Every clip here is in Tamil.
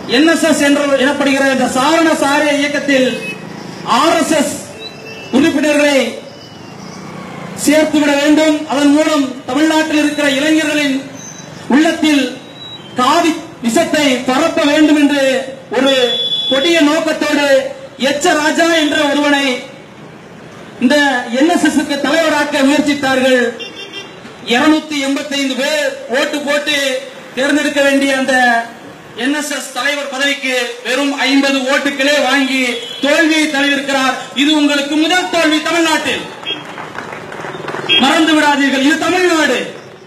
என்எஸ்எஸ் என்ற எனப்படுகிற இந்த சாரண சாரிய இயக்கத்தில் ஆர்எஸ்எஸ் உறுப்பினர்களை சேர்த்துவிட வேண்டும் அதன் மூலம் தமிழ்நாட்டில் இருக்கிற இளைஞர்களின் உள்ளத்தில் காவி விஷத்தை பரப்ப வேண்டும் என்று ஒரு கொடிய நோக்கத்தோடு எச்ச ராஜா என்ற ஒருவனை இந்த என்எஸ்எஸ் தலைவராக்க முயற்சித்தார்கள் 285 எண்பத்தைந்து பேர் ஓட்டு போட்டு தேர்ந்தெடுக்க வேண்டிய அந்த என்எஸ்எஸ் தலைவர் பதவிக்கு வெறும் ஐம்பது ஓட்டுகளே வாங்கி தோல்வியை தழுவிருக்கிறார் இது உங்களுக்கு முதல் தோல்வி தமிழ்நாட்டில் மறந்து விடாதீர்கள் இது தமிழ்நாடு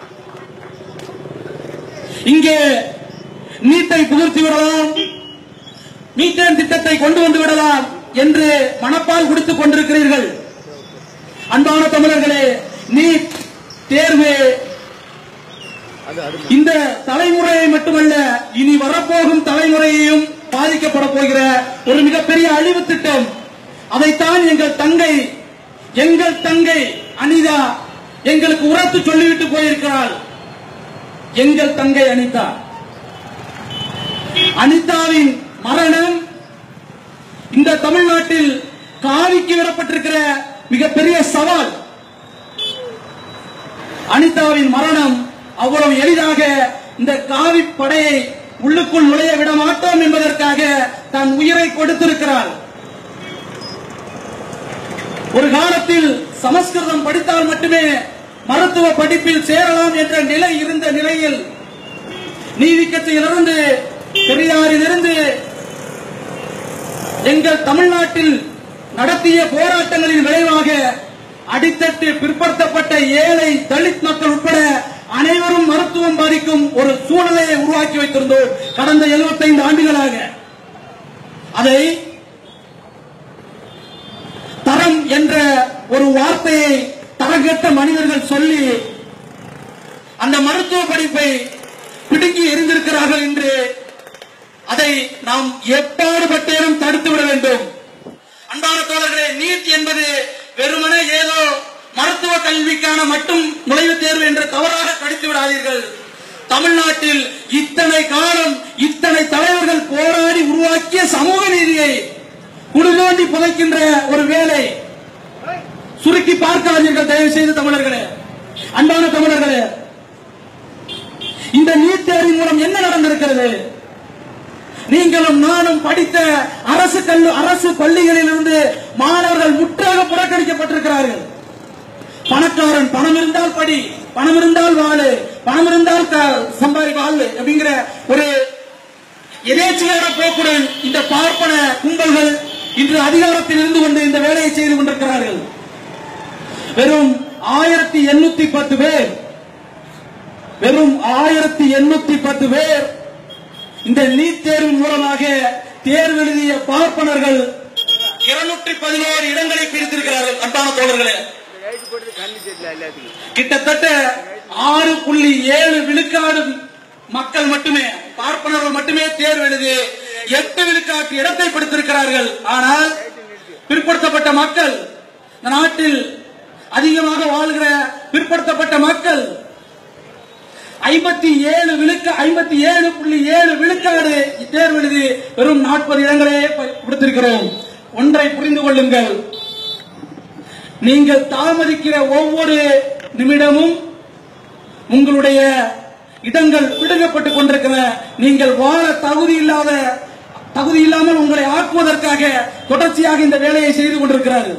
இங்கே நீட்டை புகுத்தி விடலாம் மீத்தேன் திட்டத்தை கொண்டு வந்து விடலாம் என்று மனப்பால் குடித்துக் கொண்டிருக்கிறீர்கள் அன்பான தமிழர்களே நீட் தேர்வு இந்த தலைமுறையை மட்டுமல்ல இனி வரப்போகும் தலைமுறையையும் பாதிக்கப்பட போகிற ஒரு மிகப்பெரிய அழிவு திட்டம் அதைத்தான் எங்கள் தங்கை எங்கள் தங்கை அனிதா எங்களுக்கு உரத்து சொல்லிவிட்டு போயிருக்கிறாள் எங்கள் தங்கை அனிதா அனிதாவின் மரணம் இந்த தமிழ்நாட்டில் காவிக்கு விடப்பட்டிருக்கிற மிகப்பெரிய சவால் அனிதாவின் மரணம் அவ்வளவு எளிதாக இந்த காவி படையை உள்ளுக்குள் நுழைய விட மாட்டோம் என்பதற்காக தன் உயிரை கொடுத்திருக்கிறார் ஒரு காலத்தில் சமஸ்கிருதம் படித்தால் மட்டுமே மருத்துவ படிப்பில் சேரலாம் என்ற நிலை இருந்த நிலையில் நீதி கட்சியிலிருந்து பெரியாரிலிருந்து எங்கள் தமிழ்நாட்டில் நடத்திய போராட்டங்களின் விளைவாக அடித்தட்டு பிற்படுத்தப்பட்ட ஏழை தலித் மக்கள் உட்பட அனைவரும் மருத்துவம் பாதிக்கும் ஒரு சூழ்நிலையை உருவாக்கி வைத்திருந்தோம் கடந்த 75 ஆண்டுகளாக அதை தரம் என்ற ஒரு வார்த்தையை தரங்கெட்ட மனிதர்கள் சொல்லி அந்த மருத்துவ படிப்பை பிடுங்கி எரிந்திருக்கிறார்கள் என்று அதை நாம் எப்பாடுபட்டேனும் தடுத்து விட வேண்டும் அன்பான தோழர்களே நீட் என்பது வெறுமனே ஏதோ மருத்துவ கல்விக்கான மட்டும் நுழைவுத் தேர்வு என்று தவறாக கடித்து விடாதீர்கள் தமிழ்நாட்டில் இத்தனை காலம் இத்தனை தலைவர்கள் போராடி உருவாக்கிய சமூக நீதியை குடிதோண்டி புதைக்கின்ற ஒரு வேலை சுருக்கி பார்க்காதீர்கள் தயவு செய்து தமிழர்களே அன்பான தமிழர்களே இந்த நீட் தேர்வு மூலம் என்ன நடந்திருக்கிறது நீங்களும் நானும் படித்த அரசு கல்லு அரசு பள்ளிகளில் இருந்து மாணவர்கள் முற்றாக புறக்கணிக்கப்பட்டிருக்கிறார்கள் பணக்காரன் பணம் இருந்தால் படி பணம் இருந்தால் வாழு பணம் இருந்தால் க- சம்பாதி வாழு அப்படிங்கிற ஒரு எதேச்சையான போக்குடன் இந்த பார்ப்பன கும்பல்கள் இன்று அதிகாரத்தில் இருந்து கொண்டு இந்த வேலையை செய்து கொண்டிருக்கிறார்கள் வெறும் ஆயிரத்தி எண்ணூத்தி பத்து பேர் வெறும் ஆயிரத்தி எண்ணூத்தி பத்து பேர் இந்த நீட் தேர்வு மூலமாக தேர்வு எழுதிய பார்ப்பனர்கள் இருநூற்றி பதினோரு இடங்களை பிடித்திருக்கிறார்கள் அன்பான தோழர்களே லைட் போட்டு கண்ணு தெரியல எல்லாத்துக்கும் கிட்டத்தட்ட ஆறு புள்ளி ஏழு விழுக்காடு மக்கள் மட்டுமே பார்ப்பனர்கள் மட்டுமே தேர்வு எழுதி எட்டு விழுக்காட்டு இடத்தை பிடித்திருக்கிறார்கள் ஆனால் பிற்படுத்தப்பட்ட மக்கள் இந்த நாட்டில் அதிகமாக வாழ்கிற பிற்படுத்தப்பட்ட மக்கள் ஐம்பத்தி ஏழு விழுக்க ஐம்பத்தி ஏழு புள்ளி ஏழு விழுக்காடு தேர்வு எழுதி வெறும் நாற்பது இடங்களே ப- கொடுத்திருக்கிறோம் ஒன்றை புரிந்து கொள்ளுங்கள் நீங்கள் தாமதிக்கிற ஒவ்வொரு நிமிடமும் உங்களுடைய இடங்கள் பிடுங்கப்பட்டுக் கொண்டிருக்கிற நீங்கள் வாழ தகுதி இல்லாத தகுதி இல்லாமல் உங்களை ஆக்குவதற்காக தொடர்ச்சியாக இந்த வேலையை செய்து கொண்டிருக்கிறார்கள்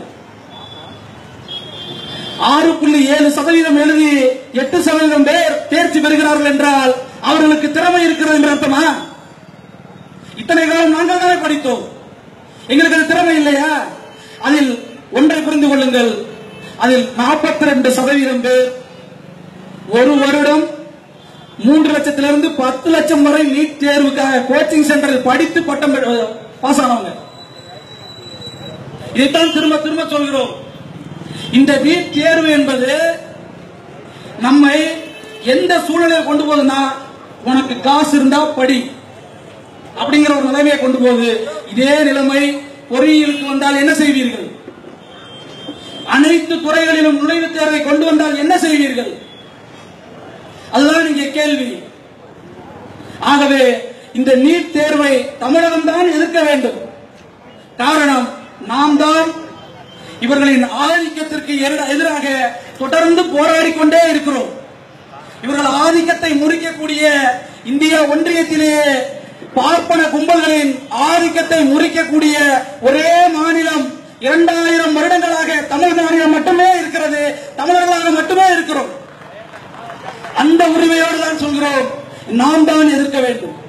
ஆறு புள்ளி ஏழு சதவீதம் எழுதி எட்டு சதவீதம் பேர் தேர்ச்சி பெறுகிறார்கள் என்றால் அவர்களுக்கு திறமை இருக்கிறது என்று அர்த்தமா இத்தனை காலம் நாங்கள் தானே படித்தோம் எங்களுக்கு அது திறமை இல்லையா அதில் ஒன்றை புரிந்து கொள்ளுங்கள் அதில் 42% ரெண்டு சதவீதம் பேர் ஒரு வருடம் மூன்று லட்சத்திலிருந்து பத்து லட்சம் வரை நீட் தேர்வுக்காக கோச்சிங் சென்டரில் படித்து பட்டம் பெ- பாஸ் ஆனவங்க இதைத்தான் திரும்ப திரும்ப சொல்கிறோம் இந்த நீட் தேர்வு என்பது நம்மை எந்த சூழ்நிலையை கொண்டு போகுதுன்னா உனக்கு காசு இருந்தா படி அப்படிங்கிற ஒரு நிலைமையை கொண்டு போகுது இதே நிலைமை பொறியியலுக்கு வந்தால் என்ன செய்வீர்கள் அனைத்து துறைகளிலும் நுழைவுத் தேர்வை கொண்டு வந்தால் என்ன செய்வீர்கள் அதுதான் இங்கே கேள்வி ஆகவே இந்த நீட் தேர்வை தமிழகம் தான் எதிர்க்க வேண்டும் காரணம் நாம் தான் இவர்களின் ஆதிக்கத்திற்கு எதிர- எதிராக தொடர்ந்து போராடிக் கொண்டே இருக்கிறோம் இவர்கள் ஆதிக்கத்தை முறிக்கக்கூடிய இந்திய ஒன்றியத்திலேயே பார்ப்பன கும்பல்களின் ஆதிக்கத்தை முறிக்கக்கூடிய ஒரே மாநிலம் இரண்டாயிரம் வருடங்களாக தமிழ் மாநிலம் மட்டுமே இருக்கிறது தமிழர்களாக மட்டுமே இருக்கிறோம் அந்த உரிமையோடு தான் சொல்கிறோம் நாம் தான் எதிர்க்க வேண்டும்